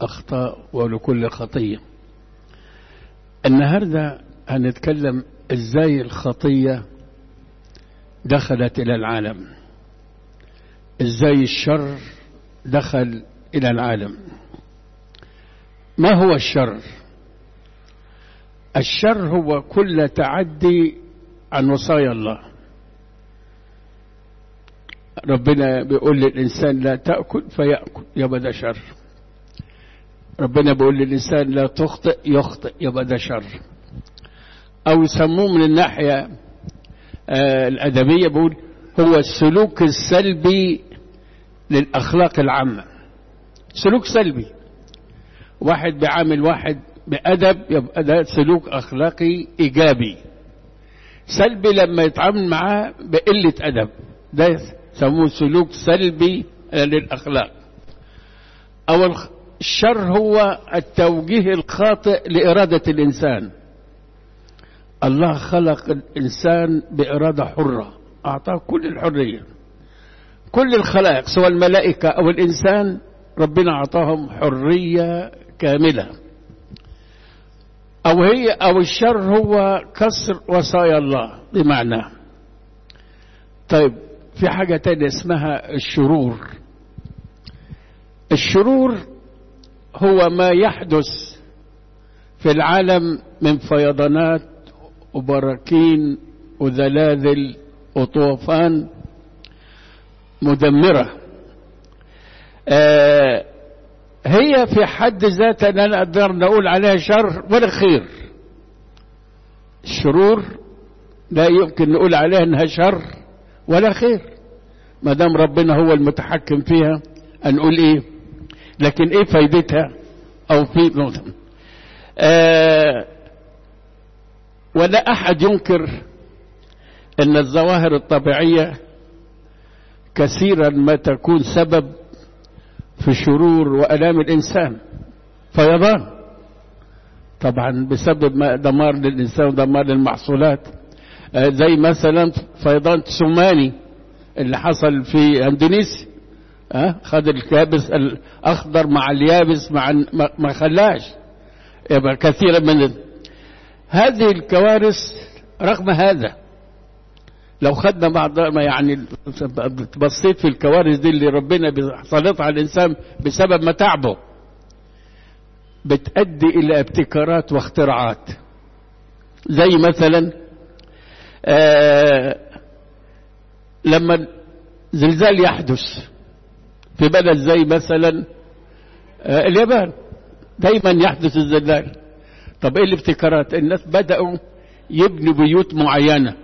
أخطاء ولكل خطية النهاردة هنتكلم إزاي الخطية دخلت إلى العالم إزاي الشر دخل إلى العالم ما هو الشر الشر هو كل تعدي عن وصايا الله ربنا بيقول للإنسان لا تأكل فيأكل يبقى ده شر ربنا بيقول للإنسان لا تخطئ يخطئ يبقى ده شر أو يسموه من الناحية آه الأدبية بيقول هو السلوك السلبي للأخلاق العامة سلوك سلبي واحد بيعامل واحد بأدب يبقى ده سلوك أخلاقي إيجابي سلبي لما يتعامل معاه بقلة أدب ده يسموه سلوك سلبي للأخلاق أو الشر هو التوجيه الخاطئ لإرادة الإنسان الله خلق الإنسان بإرادة حرة أعطاه كل الحرية كل الخلائق سواء الملائكة أو الإنسان ربنا أعطاهم حرية كاملة أو هي أو الشر هو كسر وصايا الله بمعنى طيب في حاجة تانية اسمها الشرور الشرور هو ما يحدث في العالم من فيضانات وبراكين وزلازل وطوفان مدمرة آه هي في حد ذاتها لا نقدر نقول عليها شر ولا خير الشرور لا يمكن نقول عليها انها شر ولا خير ما دام ربنا هو المتحكم فيها هنقول ايه لكن ايه فايدتها او في نقطة آه ولا احد ينكر ان الظواهر الطبيعية كثيرا ما تكون سبب في شرور وألام الإنسان فيضان طبعا بسبب ما دمار للإنسان ودمار للمحصولات آه زي مثلا فيضان تسوماني اللي حصل في اندونيسيا أه؟ خد اليابس الأخضر مع اليابس مع ما خلاش يبقى كثيرا من هذه الكوارث رغم هذا لو خدنا بعض ما يعني بصيت في الكوارث دي اللي ربنا بيسلطها على الانسان بسبب متاعبه بتؤدي الى ابتكارات واختراعات زي مثلا آه لما زلزال يحدث في بلد زي مثلا آه اليابان دايما يحدث الزلزال طب ايه الابتكارات الناس بدأوا يبنوا بيوت معينه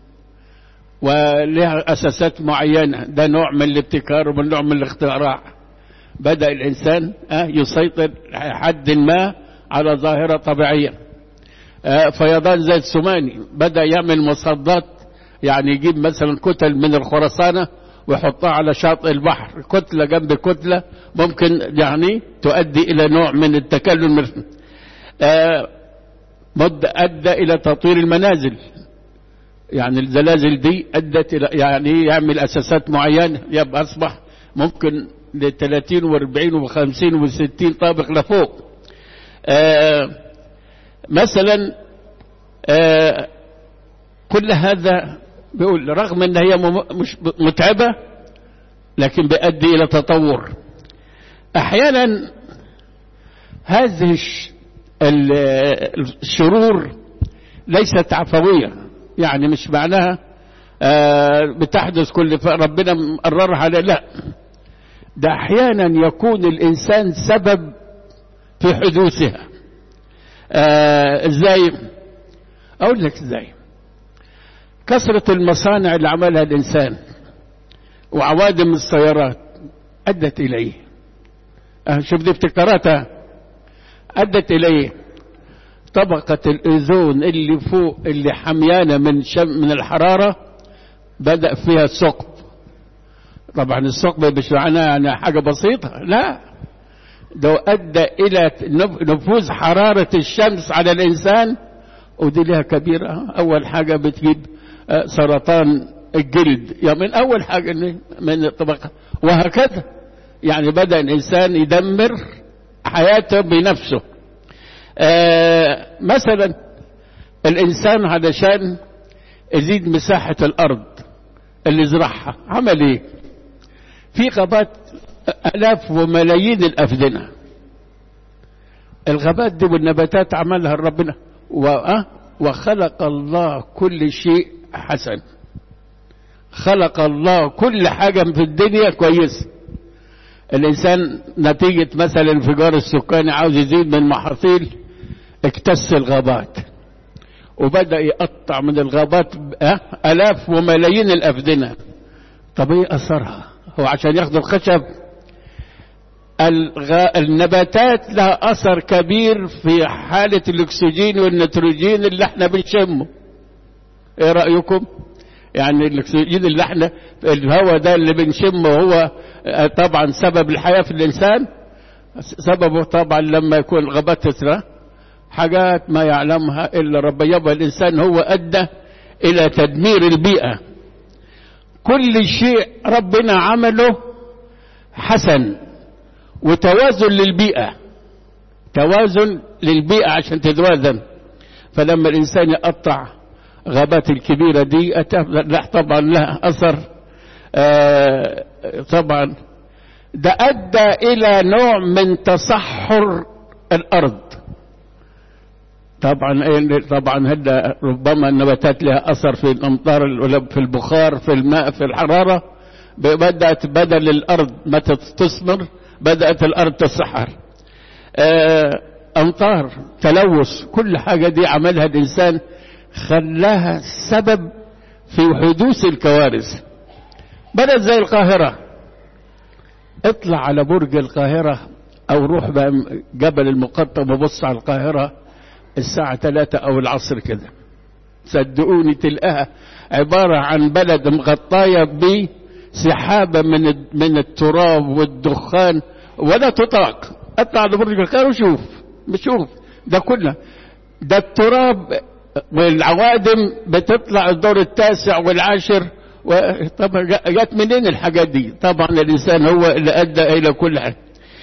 ولها أساسات معينة ده نوع من الابتكار ومن نوع من الاختراع بدأ الإنسان يسيطر حد ما على ظاهرة طبيعية فيضان زي السماني بدأ يعمل مصدات يعني يجيب مثلا كتل من الخرسانة ويحطها على شاطئ البحر كتلة جنب كتلة ممكن يعني تؤدي إلى نوع من التكلم مد أدى إلى تطوير المنازل يعني الزلازل دي ادت الى يعني يعمل اساسات معينه يبقى اصبح ممكن ل 30 و40 و50 و60 طابق لفوق آه مثلا آه كل هذا بيقول رغم ان هي مش متعبه لكن بيؤدي الى تطور احيانا هذه الشرور ليست عفويه يعني مش معناها آه بتحدث كل ربنا مقررها على لا ده احيانا يكون الانسان سبب في حدوثها آه ازاي اقول لك ازاي كثرة المصانع اللي عملها الانسان وعوادم السيارات ادت اليه آه شوف دي ابتكاراتها ادت اليه طبقة الأوزون اللي فوق اللي حميانة من شم من الحرارة بدأ فيها الثقب طبعا الثقب مش معناها يعني حاجة بسيطة لا ده أدى إلى نفوذ حرارة الشمس على الإنسان ودي لها كبيرة أول حاجة بتجيب سرطان الجلد يعني من أول حاجة من الطبقة وهكذا يعني بدأ الإنسان يدمر حياته بنفسه آه مثلا الإنسان علشان يزيد مساحة الأرض اللي زرعها عمل إيه في غابات آلاف وملايين الأفدنة الغابات دي والنباتات عملها ربنا وخلق الله كل شيء حسن خلق الله كل حاجة في الدنيا كويسة الإنسان نتيجة مثلا انفجار السكاني عاوز يزيد من محاصيل اكتس الغابات وبدأ يقطع من الغابات ألاف وملايين الأفدنة طب ايه أثرها هو عشان ياخد الخشب الغ... النباتات لها أثر كبير في حالة الأكسجين والنيتروجين اللي احنا بنشمه ايه رأيكم يعني الأكسجين اللي احنا الهواء ده اللي بنشمه هو طبعا سبب الحياة في الإنسان سببه طبعا لما يكون الغابات تسرى حاجات ما يعلمها إلا رب يبقى الإنسان هو أدى إلى تدمير البيئة كل شيء ربنا عمله حسن وتوازن للبيئة توازن للبيئة عشان تتوازن فلما الإنسان يقطع غابات الكبيرة دي طبعا لها أثر آه طبعا ده أدى إلى نوع من تصحر الأرض طبعا طبعا هذا ربما النباتات لها أثر في الأمطار في البخار في الماء في الحرارة بدأت بدل الأرض ما تثمر بدأت الأرض تصحر آه أمطار تلوث كل حاجة دي عملها الإنسان خلاها سبب في حدوث الكوارث بدأت زي القاهرة اطلع على برج القاهرة أو روح بقى جبل المقطم وبص على القاهرة الساعة ثلاثة أو العصر كده صدقوني تلقاها عبارة عن بلد مغطاية بسحابة من من التراب والدخان ولا تطاق اطلع على برج القاهرة وشوف بشوف ده كله ده التراب والعوادم بتطلع الدور التاسع والعاشر طبعا جت منين الحاجات دي طبعا الانسان هو اللي ادى الى كل حاجه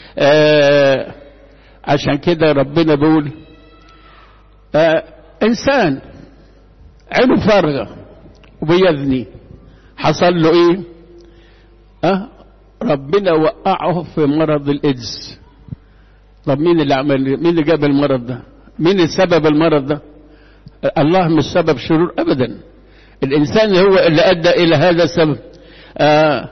آه عشان كده ربنا بيقول آه انسان عينه فارغه وبيذني حصل له ايه آه ربنا وقعه في مرض الايدز طب مين اللي عمل مين اللي جاب المرض ده مين السبب المرض ده الله مش سبب شرور ابدا الانسان هو اللي ادى الى هذا السبب آه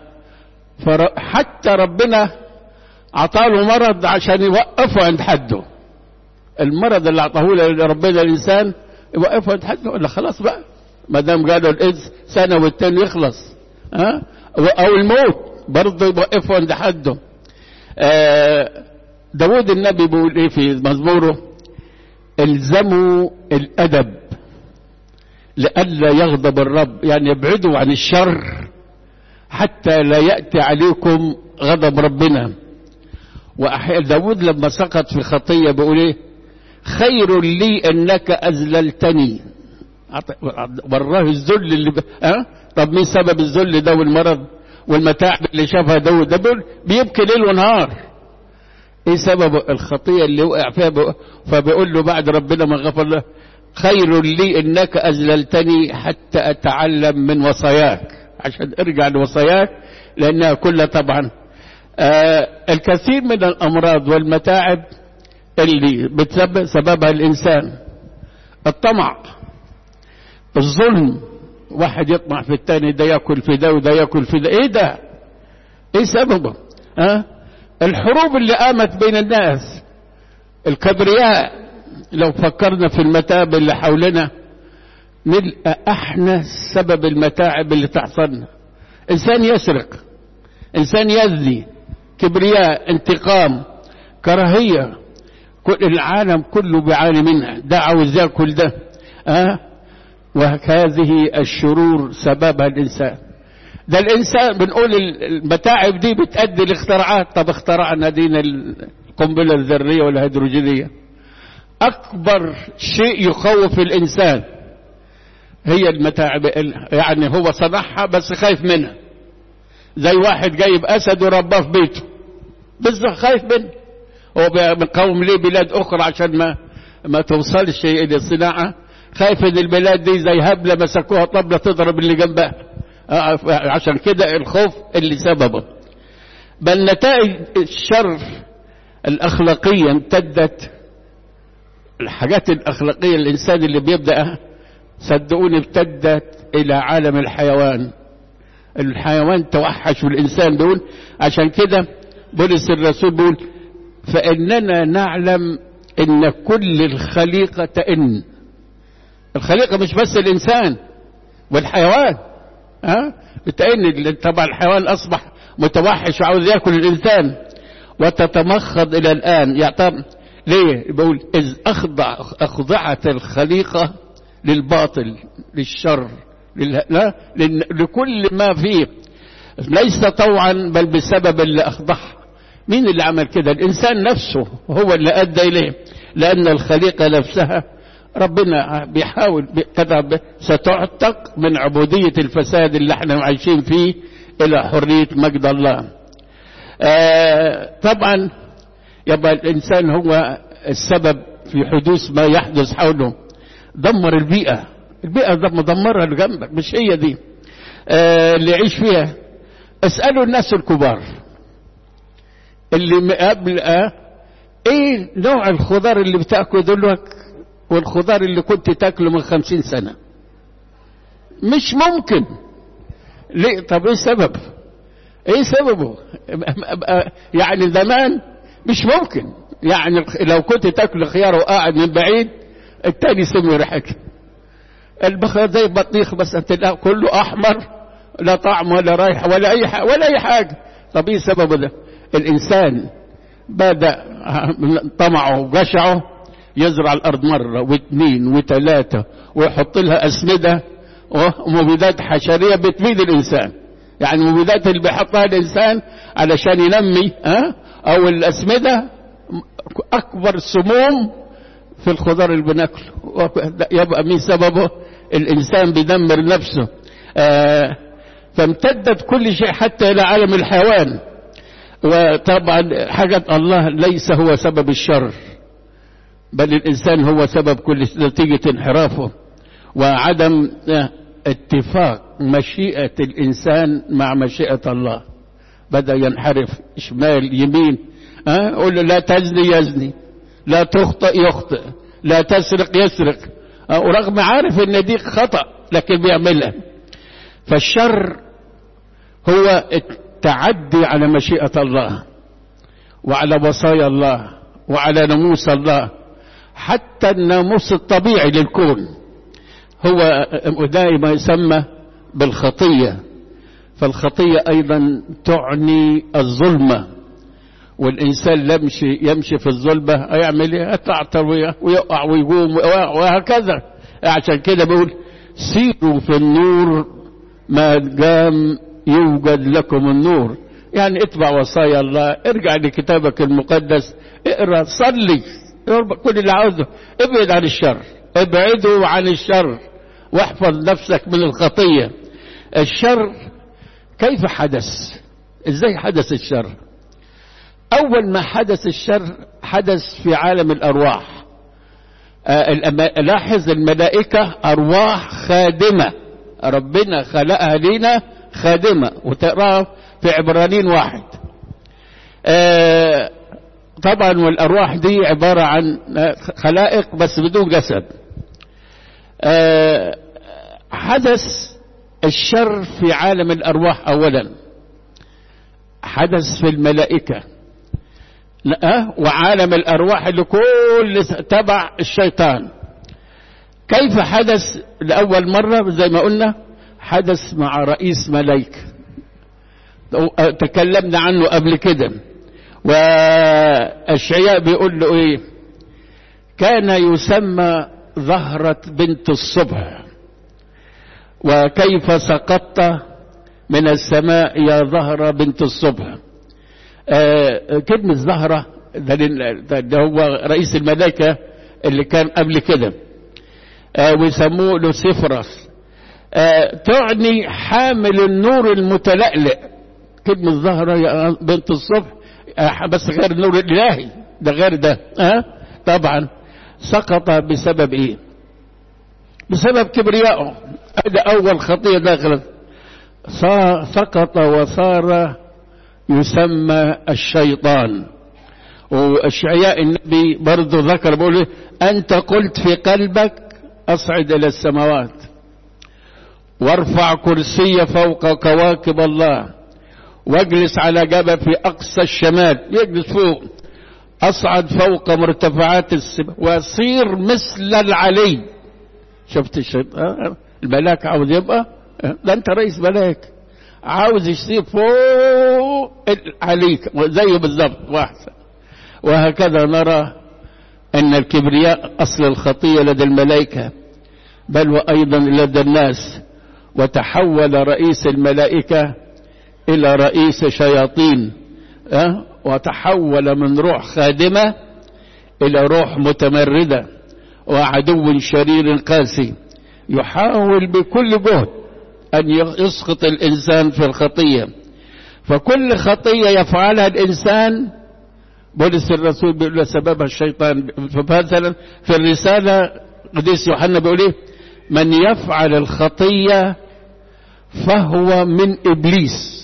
حتى ربنا اعطاله مرض عشان يوقفه عند حده المرض اللي اعطاه ربنا الانسان يوقفه عند حده ولا خلاص بقى ما دام قالوا الاذ سنه والتاني يخلص ها آه او الموت برضه يوقفه عند حده آه داود النبي بيقول ايه في مزموره الزموا الادب لئلا يغضب الرب يعني ابعدوا عن الشر حتى لا يأتي عليكم غضب ربنا وأحيانا داود لما سقط في خطية بيقول ايه خير لي انك اذللتني وراه الذل اللي ب... أه؟ طب مين سبب الذل ده والمرض والمتاعب اللي شافها داود ده بيقول بيبكي ليل ونهار ايه سبب الخطية اللي وقع فيها بقى فبيقول له بعد ربنا ما غفر له خير لي انك اذللتني حتى اتعلم من وصاياك عشان ارجع لوصاياك لانها كلها طبعا آه الكثير من الامراض والمتاعب اللي بتسبب سببها الانسان الطمع الظلم واحد يطمع في التاني ده ياكل في ده وده ياكل في ده ايه ده ايه سببه ها آه؟ الحروب اللي قامت بين الناس الكبرياء لو فكرنا في المتاعب اللي حولنا نلقى احنا سبب المتاعب اللي تحصلنا انسان يسرق انسان يزني كبرياء انتقام كراهية كل العالم كله بيعاني منها ده عاوز ياكل ده أه؟ وهذه الشرور سببها الانسان ده الانسان بنقول المتاعب دي بتأدي لاختراعات طب اخترعنا دينا القنبلة الذرية والهيدروجينية اكبر شيء يخوف الانسان هي المتاعب يعني هو صنعها بس خايف منها زي واحد جايب اسد ورباه في بيته بس خايف منه هو بيقاوم ليه بلاد اخرى عشان ما ما توصلش الى الصناعه خايف ان البلاد دي زي هبله مسكوها طبله تضرب اللي جنبها عشان كده الخوف اللي سببه بل نتائج الشر الاخلاقيه امتدت الحاجات الاخلاقيه الانسان اللي بيبدا صدقوني امتدت الى عالم الحيوان الحيوان توحش والانسان دول عشان كده بولس الرسول بيقول فاننا نعلم ان كل الخليقه تئن الخليقه مش بس الانسان والحيوان ها بتئن طبعا الحيوان اصبح متوحش وعاوز ياكل الانسان وتتمخض الى الان يعني ليه بقول اذ اخضع اخضعت الخليقه للباطل للشر لل... لا لل... لكل ما فيه ليس طوعا بل بسبب اللي اخضعها مين اللي عمل كده الانسان نفسه هو اللي ادى اليه لان الخليقه نفسها ربنا بيحاول كذا ستعتق من عبوديه الفساد اللي احنا عايشين فيه الى حريه مجد الله آه طبعا يبقى الانسان هو السبب في حدوث ما يحدث حوله دمر البيئه البيئه ده مدمرها اللي جنبك مش هي دي آه اللي يعيش فيها اسالوا الناس الكبار اللي قبل آه ايه نوع الخضار اللي بتاكله دلوقتي والخضار اللي كنت تاكله من خمسين سنة مش ممكن ليه طب ايه السبب ايه سببه يعني زمان مش ممكن يعني لو كنت تاكل خيار وقاعد من بعيد التاني سمي ريحته البخار زي البطيخ بس تلاقيه كله احمر لا طعم ولا رايحه ولا اي حاجه ولا اي حاجه طب ايه سببه ده الانسان بدا طمعه وجشعه يزرع الارض مره واثنين وثلاثه ويحط لها اسمده ومبيدات حشريه بتفيد الانسان يعني المبيدات اللي بيحطها الانسان علشان ينمي ها او الاسمده اكبر سموم في الخضار اللي بناكله يبقى مين سببه الانسان بيدمر نفسه آه فامتدت كل شيء حتى الى عالم الحيوان وطبعا حاجة الله ليس هو سبب الشر بل الإنسان هو سبب كل نتيجة انحرافه وعدم اتفاق مشيئة الإنسان مع مشيئة الله بدأ ينحرف شمال يمين أه؟ قول له لا تزني يزني لا تخطئ يخطئ لا تسرق يسرق أه؟ ورغم عارف ان دي خطأ لكن بيعملها فالشر هو التعدي على مشيئة الله وعلى وصايا الله وعلى ناموس الله حتى الناموس الطبيعي للكون هو دائما يسمى بالخطية فالخطية أيضا تعني الظلمة والإنسان يمشي يمشي في الظلمة هيعمل إيه؟ يتعثر ويقع ويقوم وهكذا عشان كده بيقول سيروا في النور ما دام يوجد لكم النور يعني اتبع وصايا الله ارجع لكتابك المقدس اقرا صلي كل اللي عاوزه ابعد عن الشر ابعدوا عن الشر واحفظ نفسك من الخطية الشر كيف حدث ازاي حدث الشر اول ما حدث الشر حدث في عالم الارواح آه لاحظ الملائكة ارواح خادمة ربنا خلقها لينا خادمة وتقراها في عبرانين واحد آه طبعا والأرواح دي عبارة عن خلائق بس بدون جسد آه حدث الشر في عالم الأرواح أولا حدث في الملائكة أه؟ وعالم الأرواح اللي كل تبع الشيطان كيف حدث لأول مرة زي ما قلنا حدث مع رئيس ملائكة تكلمنا عنه قبل كده والشعياء بيقول له ايه كان يسمى ظهرة بنت الصبح وكيف سقطت من السماء يا ظهرة بنت الصبح آه كلمة زهرة ده, ده هو رئيس الملائكة اللي كان قبل كده آه ويسموه لوسيفرس آه تعني حامل النور المتلألئ كلمة زهرة يا بنت الصبح آه بس غير النور الإلهي ده غير ده ها طبعا سقط بسبب ايه بسبب كبريائه هذا اول خطيه داخل سقط وصار يسمى الشيطان واشعياء النبي برضه ذكر بيقول انت قلت في قلبك اصعد الى السماوات وارفع كرسي فوق كواكب الله واجلس على جبل في اقصى الشمال يجلس فوق اصعد فوق مرتفعات السماء واصير مثل العلي شفت الشيطان الملاك عاوز يبقى ده انت رئيس ملاك عاوز يصير فوق عليك زيه بالضبط واحسن وهكذا نرى ان الكبرياء اصل الخطيه لدى الملائكه بل وايضا لدى الناس وتحول رئيس الملائكه الى رئيس شياطين أه؟ وتحول من روح خادمه الى روح متمرده وعدو شرير قاسي يحاول بكل جهد ان يسقط الانسان في الخطيه فكل خطيه يفعلها الانسان بولس الرسول بيقول سببها الشيطان فمثلا في الرساله قديس يوحنا بيقول ايه من يفعل الخطيه فهو من ابليس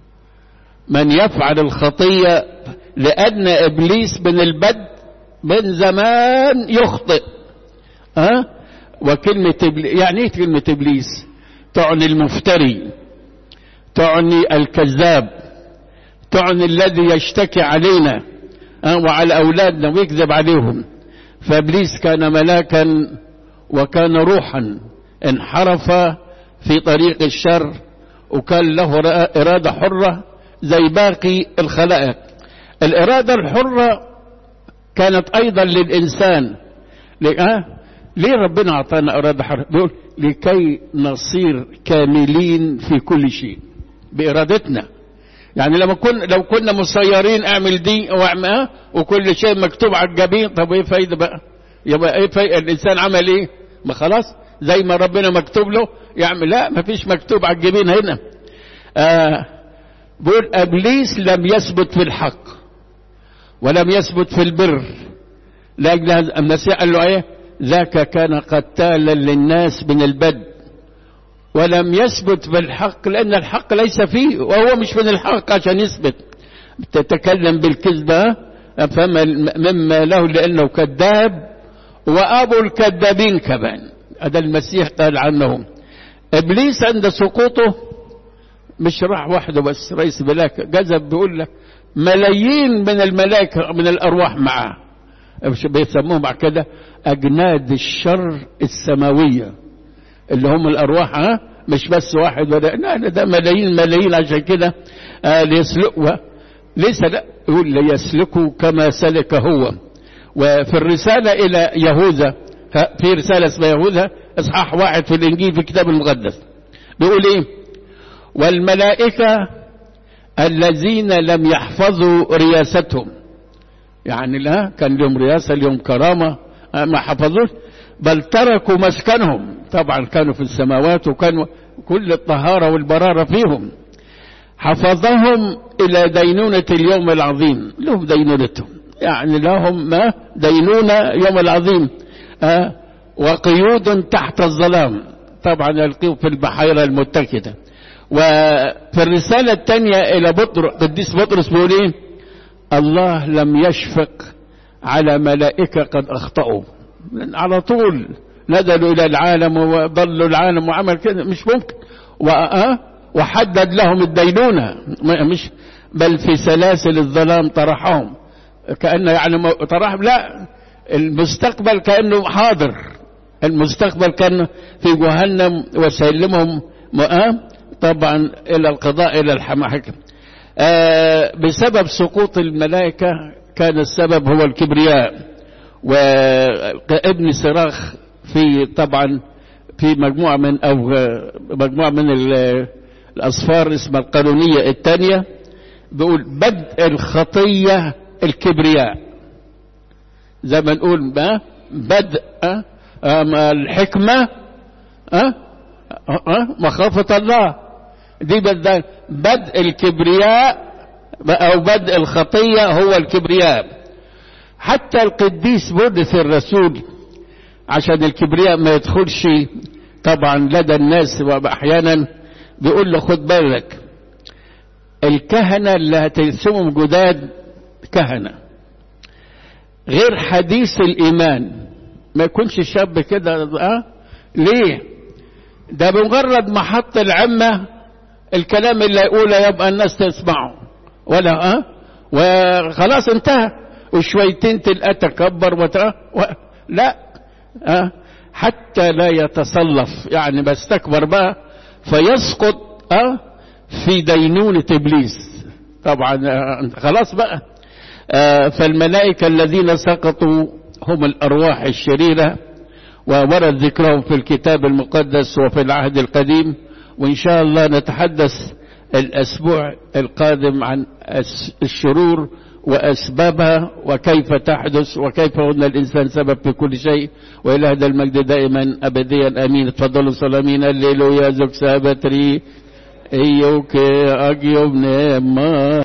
من يفعل الخطيه لان ابليس من البدء من زمان يخطئ ها أه؟ وكلمة إبليس يعني ايه كلمة إبليس تعني المفتري تعني الكذاب تعني الذي يشتكي علينا أه؟ وعلى أولادنا ويكذب عليهم فإبليس كان ملاكا وكان روحا انحرف في طريق الشر وكان له إرادة حرة زي باقي الخلائق الإرادة الحرة كانت أيضا للإنسان أه؟ ليه ربنا أعطانا إرادة حرة بيقول لكي نصير كاملين في كل شيء بإرادتنا يعني لما كنا لو كنا مسيرين اعمل دي واعمل وكل شيء مكتوب على الجبين طب ايه فايده بقى يبقى ايه فايدة الانسان عمل ايه ما خلاص زي ما ربنا مكتوب له يعمل لا ما فيش مكتوب على الجبين هنا آه بيقول ابليس لم يثبت في الحق ولم يثبت في البر لاجل هذا المسيح قال له ايه ذاك كان قتالا للناس من البدء ولم يثبت بالحق لأن الحق ليس فيه وهو مش من الحق عشان يثبت تتكلم بالكذبة فما مما له لأنه كذاب وأبو الكذابين كمان هذا المسيح قال عنهم إبليس عند سقوطه مش راح وحده بس رئيس ملاك جذب بيقول لك ملايين من الملائكة من الأرواح معاه بيسموهم بعد كده أجناد الشر السماوية اللي هم الأرواح ها مش بس واحد ولا لا ده ملايين ملايين عشان كده آه ليسلكوا ليس لا يقول ليسلكوا كما سلك هو وفي الرسالة إلى يهوذا في رسالة اسمها يهوذا إصحاح واحد في الإنجيل في الكتاب المقدس بيقول إيه والملائكة الذين لم يحفظوا رياستهم يعني لا كان لهم رياسة لهم كرامة ما حفظوش بل تركوا مسكنهم طبعا كانوا في السماوات وكانوا كل الطهارة والبرارة فيهم حفظهم إلى دينونة اليوم العظيم لهم دينونتهم يعني لهم ما دينونة يوم العظيم آه وقيود تحت الظلام طبعا يلقيه في البحيرة المتكدة وفي الرسالة الثانية إلى بطرس قديس بطرس بيقول إيه الله لم يشفق على ملائكة قد أخطأوا على طول نزلوا إلى العالم وضلوا العالم وعمل كده مش ممكن وحدد لهم الدينونة مش بل في سلاسل الظلام طرحهم كأنه يعني طرحهم لا المستقبل كأنه حاضر المستقبل كان في جهنم وسلمهم طبعا إلى القضاء إلى الحماحكم بسبب سقوط الملائكة كان السبب هو الكبرياء وابن صراخ في طبعا في مجموعة من أو مجموعة من الأصفار اسمها القانونية الثانية بيقول بدء الخطية الكبرياء زي ما نقول ما بدء الحكمة مخافة الله دي بدء بدء الكبرياء أو بدء الخطية هو الكبرياء حتى القديس بولس الرسول عشان الكبرياء ما يدخلش طبعا لدى الناس واحيانا بيقول له خد بالك الكهنة اللي هترسمهم جداد كهنة غير حديث الإيمان ما يكونش شاب كده اه ليه ده بمجرد ما حط العمة الكلام اللي يقوله يبقى الناس تسمعه ولا اه وخلاص انتهى وشويتين تلقى تكبر وت... و... لا أه؟ حتى لا يتصلف يعني بستكبر بقى فيسقط أه؟ في دينونة إبليس طبعا أه خلاص بقى أه فالملائكة الذين سقطوا هم الأرواح الشريرة وورد ذكرهم في الكتاب المقدس وفي العهد القديم وإن شاء الله نتحدث الأسبوع القادم عن الشرور وأسبابها وكيف تحدث وكيف هن الإنسان سبب في كل شيء وإلى هذا المجد دائما أبديا أمين تفضلوا سلامين الليل يا زوج سابتري ايوك اجيب نعمه